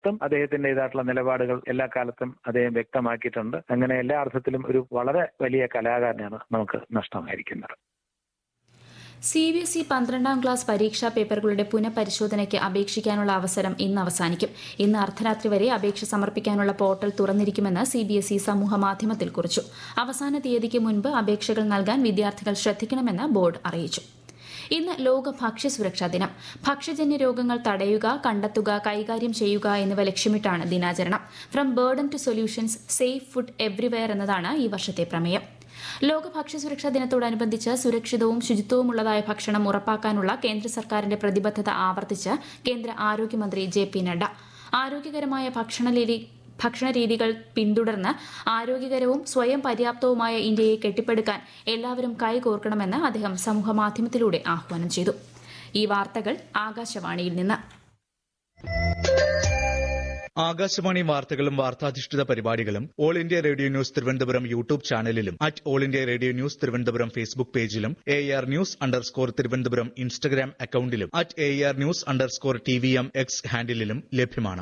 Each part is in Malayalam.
കാലത്തും അദ്ദേഹത്തിന്റേതായിട്ടുള്ള നിലപാടുകൾ എല്ലാ കാലത്തും അദ്ദേഹം വ്യക്തമാക്കിയിട്ടുണ്ട് അങ്ങനെ എല്ലാ അർത്ഥത്തിലും ഒരു വളരെ വലിയ കലാകാരനാണ് നമുക്ക് നഷ്ടമായിരിക്കുന്നത് സി ബി എസ് ഇ പന്ത്രണ്ടാം ക്ലാസ് പരീക്ഷാ പേപ്പറുകളുടെ പുനഃപരിശോധനയ്ക്ക് അപേക്ഷിക്കാനുള്ള അവസരം ഇന്ന് അവസാനിക്കും ഇന്ന് അർദ്ധരാത്രി വരെ അപേക്ഷ സമർപ്പിക്കാനുള്ള പോർട്ടൽ തുറന്നിരിക്കുമെന്ന് സി ബി എസ് ഇ സമൂഹ മാധ്യമത്തിൽ കുറിച്ചു അവസാന തീയതിക്ക് മുൻപ് അപേക്ഷകൾ നൽകാൻ വിദ്യാർത്ഥികൾ ശ്രദ്ധിക്കണമെന്ന് ബോർഡ് അറിയിച്ചു ഇന്ന് ലോക ഭക്ഷ്യസുരക്ഷാ ദിനം ഭക്ഷ്യജന്യ രോഗങ്ങൾ തടയുക കണ്ടെത്തുക കൈകാര്യം ചെയ്യുക എന്നിവ ലക്ഷ്യമിട്ടാണ് ദിനാചരണം from burden to solutions safe food everywhere എന്നതാണ് ഈ വർഷത്തെ പ്രമേയം ലോക ഭക്ഷ്യസുരക്ഷാ ദിനത്തോടനുബന്ധിച്ച് സുരക്ഷിതവും ശുചിത്വവുമുള്ളതായ ഭക്ഷണം ഉറപ്പാക്കാനുള്ള കേന്ദ്ര സർക്കാരിന്റെ പ്രതിബദ്ധത ആവർത്തിച്ച് കേന്ദ്ര ആരോഗ്യമന്ത്രി ജെ പി നഡ്ഡ ആരോഗ്യകരമായ ഭക്ഷണരീതി ഭക്ഷണരീതികൾ പിന്തുടർന്ന് ആരോഗ്യകരവും സ്വയം പര്യാപ്തവുമായ ഇന്ത്യയെ കെട്ടിപ്പടുക്കാൻ എല്ലാവരും കൈകോർക്കണമെന്ന് അദ്ദേഹം സമൂഹമാധ്യമത്തിലൂടെ ആഹ്വാനം ചെയ്തു ഈ വാർത്തകൾ ആകാശവാണിയിൽ നിന്ന് ആകാശവാണി വാർത്തകളും വാർത്താധിഷ്ഠിത പരിപാടികളും all India radio news Thiruvananthapuram YouTube ചാനലിലും at all India radio news Thiruvananthapuram Facebook പേജിലും A R news underscore Thiruvananthapuram Instagram അക്കൌണ്ടിലും at A R news underscore T V M X ഹാൻഡിലും ലഭ്യമാണ്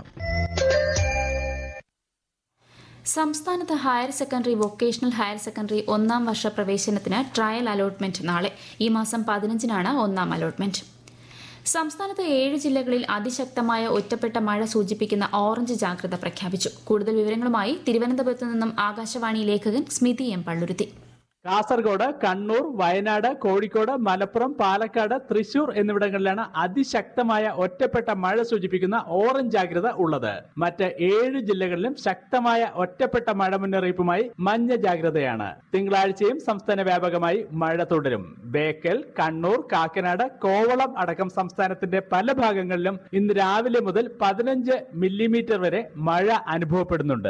സംസ്ഥാനത്ത് higher secondary vocational higher secondary ഒന്നാം വർഷ പ്രവേശനത്തിന് ട്രയൽ അലോട്ട്മെന്റ് നാളെ ഈ മാസം പതിനഞ്ചിനാണ് ഒന്നാം അലോട്ട്മെന്റ് സംസ്ഥാനത്ത് ഏഴ് ജില്ലകളിൽ അതിശക്തമായ ഒറ്റപ്പെട്ട മഴ സൂചിപ്പിക്കുന്ന ഓറഞ്ച് ജാഗ്രത പ്രഖ്യാപിച്ചു കൂടുതൽ വിവരങ്ങളുമായി തിരുവനന്തപുരത്ത് നിന്നും ആകാശവാണി ലേഖകൻ സ്മിതി എം പള്ളുരുത്തി കാസർഗോഡ് കണ്ണൂർ വയനാട് കോഴിക്കോട് മലപ്പുറം പാലക്കാട് തൃശൂർ എന്നിവിടങ്ങളിലാണ് അതിശക്തമായ ഒറ്റപ്പെട്ട മഴ സൂചിപ്പിക്കുന്ന ഓറഞ്ച് ജാഗ്രത ഉള്ളത് മറ്റ് ഏഴ് ജില്ലകളിലും ശക്തമായ ഒറ്റപ്പെട്ട മഴ മുന്നറിയിപ്പുമായി മഞ്ഞ ജാഗ്രതയാണ് തിങ്കളാഴ്ചയും സംസ്ഥാന വ്യാപകമായി മഴ തുടരും ബേക്കൽ കണ്ണൂർ കാക്കനാട് കോവളം അടക്കം സംസ്ഥാനത്തിന്റെ പല ഭാഗങ്ങളിലും ഇന്ന് രാവിലെ മുതൽ പതിനഞ്ച് മില്ലിമീറ്റർ വരെ മഴ അനുഭവപ്പെടുന്നുണ്ട്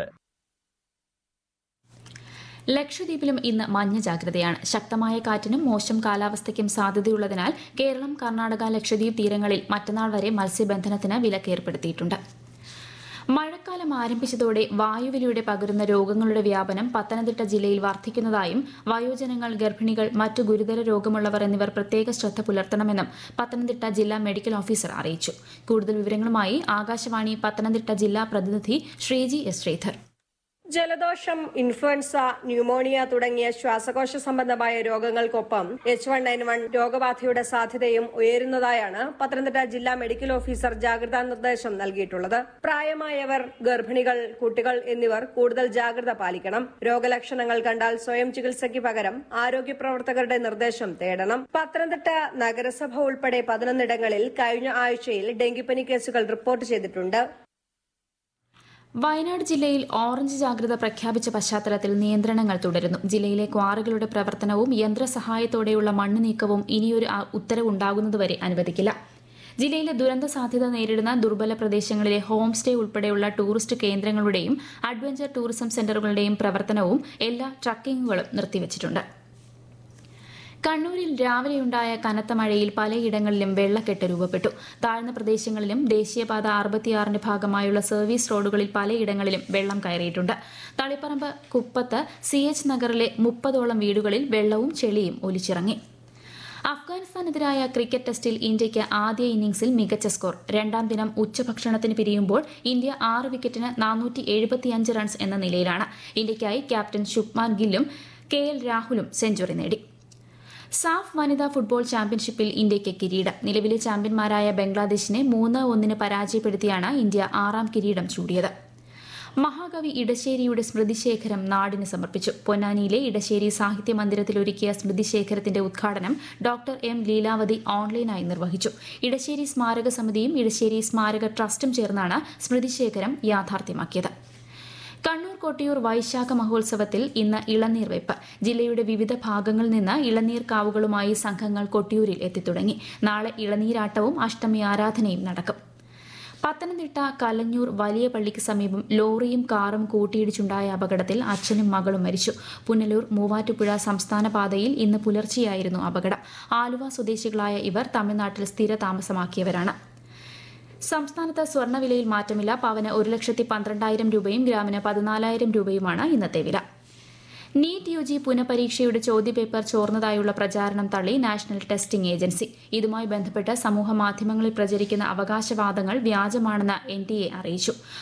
ലക്ഷദ്വീപിലും ഇന്ന് മഞ്ഞ ജാഗ്രതയാണ് ശക്തമായ കാറ്റിനും മോശം കാലാവസ്ഥയ്ക്കും സാധ്യതയുള്ളതിനാൽ കേരളം കർണാടക ലക്ഷദ്വീപ് തീരങ്ങളിൽ മറ്റന്നാൾ വരെ മത്സ്യബന്ധനത്തിന് വിലക്ക് ഏർപ്പെടുത്തിയിട്ടുണ്ട് മഴക്കാലം ആരംഭിച്ചതോടെ വായുവിലൂടെ പകരുന്ന രോഗങ്ങളുടെ വ്യാപനം പത്തനംതിട്ട ജില്ലയിൽ വർദ്ധിക്കുന്നതായും വയോജനങ്ങൾ ഗർഭിണികൾ മറ്റു ഗുരുതര രോഗമുള്ളവർ എന്നിവർ പ്രത്യേക ശ്രദ്ധ പുലർത്തണമെന്നും പത്തനംതിട്ട ജില്ലാ മെഡിക്കൽ ഓഫീസർ അറിയിച്ചു കൂടുതൽ വിവരങ്ങളുമായി ആകാശവാണി പത്തനംതിട്ട ജില്ലാ പ്രതിനിധി ശ്രീജി എസ് ശ്രീധർ ജലദോഷം ഇൻഫ്ലുവൻസ ന്യൂമോണിയ തുടങ്ങിയ ശ്വാസകോശ സംബന്ധമായ രോഗങ്ങൾക്കൊപ്പം എച്ച് വൺ എൻ വൺ രോഗബാധയുടെ സാധ്യതയും ഉയരുന്നതായാണ് പത്തനംതിട്ട ജില്ലാ മെഡിക്കൽ ഓഫീസർ ജാഗ്രതാ നിർദ്ദേശം നൽകിയിട്ടുള്ളത് പ്രായമായവർ ഗർഭിണികൾ കുട്ടികൾ എന്നിവർ കൂടുതൽ ജാഗ്രത പാലിക്കണം രോഗലക്ഷണങ്ങൾ കണ്ടാൽ സ്വയം ചികിത്സയ്ക്ക് പകരം ആരോഗ്യ പ്രവർത്തകരുടെ നിർദ്ദേശം തേടണം പത്തനംതിട്ട നഗരസഭ ഉൾപ്പെടെ പതിനൊന്നിടങ്ങളിൽ കഴിഞ്ഞ ആഴ്ചയിൽ ഡെങ്കിപ്പനി കേസുകൾ റിപ്പോർട്ട് ചെയ്തിട്ടുണ്ട് വയനാട് ജില്ലയിൽ ഓറഞ്ച് ജാഗ്രത പ്രഖ്യാപിച്ച പശ്ചാത്തലത്തിൽ നിയന്ത്രണങ്ങൾ തുടരുന്നു ജില്ലയിലെ ക്വാറികളുടെ പ്രവർത്തനവും യന്ത്രസഹായത്തോടെയുള്ള മണ്ണ് നീക്കവും ഇനിയൊരു ഉത്തരവുണ്ടാകുന്നതുവരെ അനുവദിക്കില്ല ജില്ലയിലെ ദുരന്ത സാധ്യത നേരിടുന്ന ദുർബല പ്രദേശങ്ങളിലെ ഹോം സ്റ്റേ ഉൾപ്പെടെയുള്ള ടൂറിസ്റ്റ് കേന്ദ്രങ്ങളുടെയും അഡ്വഞ്ചർ ടൂറിസം സെന്ററുകളുടെയും പ്രവർത്തനവും എല്ലാ ട്രക്കിങ്ങുകളും നിർത്തിവച്ചിട്ടുണ്ട് കണ്ണൂരിൽ രാവിലെയുണ്ടായ കനത്ത മഴയിൽ പലയിടങ്ങളിലും വെള്ളക്കെട്ട് രൂപപ്പെട്ടു താഴ്ന്ന പ്രദേശങ്ങളിലും ദേശീയപാത അറുപത്തിയാറിന്റെ ഭാഗമായുള്ള സർവീസ് റോഡുകളിൽ പലയിടങ്ങളിലും വെള്ളം കയറിയിട്ടുണ്ട് തളിപ്പറമ്പ് കുപ്പത്ത് സി എച്ച് നഗറിലെ മുപ്പതോളം വീടുകളിൽ വെള്ളവും ചെളിയും ഒലിച്ചിറങ്ങി അഫ്ഗാനിസ്ഥാനെതിരായ ക്രിക്കറ്റ് ടെസ്റ്റിൽ ഇന്ത്യയ്ക്ക് ആദ്യ ഇന്നിംഗ്സിൽ മികച്ച സ്കോർ രണ്ടാം ദിനം ഉച്ചഭക്ഷണത്തിന് പിരിയുമ്പോൾ ഇന്ത്യ ആറ് വിക്കറ്റിന് നാനൂറ്റി എഴുപത്തിയഞ്ച് റൺസ് എന്ന നിലയിലാണ് ഇന്ത്യയ്ക്കായി ക്യാപ്റ്റൻ ശുഭ്മാൻ ഗില്ലും കെ എൽ രാഹുലും സെഞ്ചുറി നേടി സാഫ് വനിതാ ഫുട്ബോൾ ചാമ്പ്യൻഷിപ്പിൽ ഇന്ത്യയ്ക്ക് കിരീടം നിലവിലെ ചാമ്പ്യന്മാരായ ബംഗ്ലാദേശിനെ മൂന്ന് ഒന്നിന് പരാജയപ്പെടുത്തിയാണ് ഇന്ത്യ ആറാം കിരീടം ചൂടിയത് മഹാകവി ഇടശ്ശേരിയുടെ സ്മൃതിശേഖരം നാടിന് സമർപ്പിച്ചു പൊന്നാനിയിലെ ഇടശ്ശേരി സാഹിത്യ മന്ദിരത്തിൽ ഒരുക്കിയ സ്മൃതിശേഖരത്തിന്റെ ഉദ്ഘാടനം ഡോക്ടർ എം ലീലാവതി ഓൺലൈനായി നിർവഹിച്ചു ഇടശ്ശേരി സ്മാരക സമിതിയും ഇടശ്ശേരി സ്മാരക ട്രസ്റ്റും ചേർന്നാണ് സ്മൃതിശേഖരം യാഥാർത്ഥ്യമാക്കിയത് കണ്ണൂർ കൊട്ടിയൂർ വൈശാഖ മഹോത്സവത്തിൽ ഇന്ന് ഇളനീർ വെപ്പ് ജില്ലയുടെ വിവിധ ഭാഗങ്ങളിൽ നിന്ന് ഇളനീർ കാവുകളുമായി സംഘങ്ങൾ കൊട്ടിയൂരിൽ എത്തിത്തുടങ്ങി നാളെ ഇളനീരാട്ടവും അഷ്ടമി ആരാധനയും നടക്കും പത്തനംതിട്ട കലഞ്ഞൂർ വലിയ പള്ളിക്ക് സമീപം ലോറിയും കാറും കൂട്ടിയിടിച്ചുണ്ടായ അപകടത്തിൽ അച്ഛനും മകളും മരിച്ചു പുനലൂർ മൂവാറ്റുപുഴ സംസ്ഥാന പാതയിൽ ഇന്ന് പുലർച്ചെയായിരുന്നു അപകടം ആലുവ സ്വദേശികളായ ഇവർ തമിഴ്നാട്ടിൽ സ്ഥിര താമസമാക്കിയവരാണ് സംസ്ഥാനത്ത് സ്വർണ്ണവിലയിൽ മാറ്റമില്ല പവന് ഒരു ലക്ഷത്തി പന്ത്രണ്ടായിരം രൂപയും ഗ്രാമിന് പതിനാലായിരം രൂപയുമാണ് ഇന്നത്തെ വില നീറ്റ് യു ജി പുനഃപരീക്ഷയുടെ ചോദ്യപേപ്പർ ചോർന്നതായുള്ള പ്രചാരണം തള്ളി നാഷണൽ ടെസ്റ്റിംഗ് ഏജൻസി ഇതുമായി ബന്ധപ്പെട്ട് സമൂഹ മാധ്യമങ്ങളിൽ പ്രചരിക്കുന്ന അവകാശവാദങ്ങൾ വ്യാജമാണെന്ന് എൻ ടി എ അറിയിച്ചു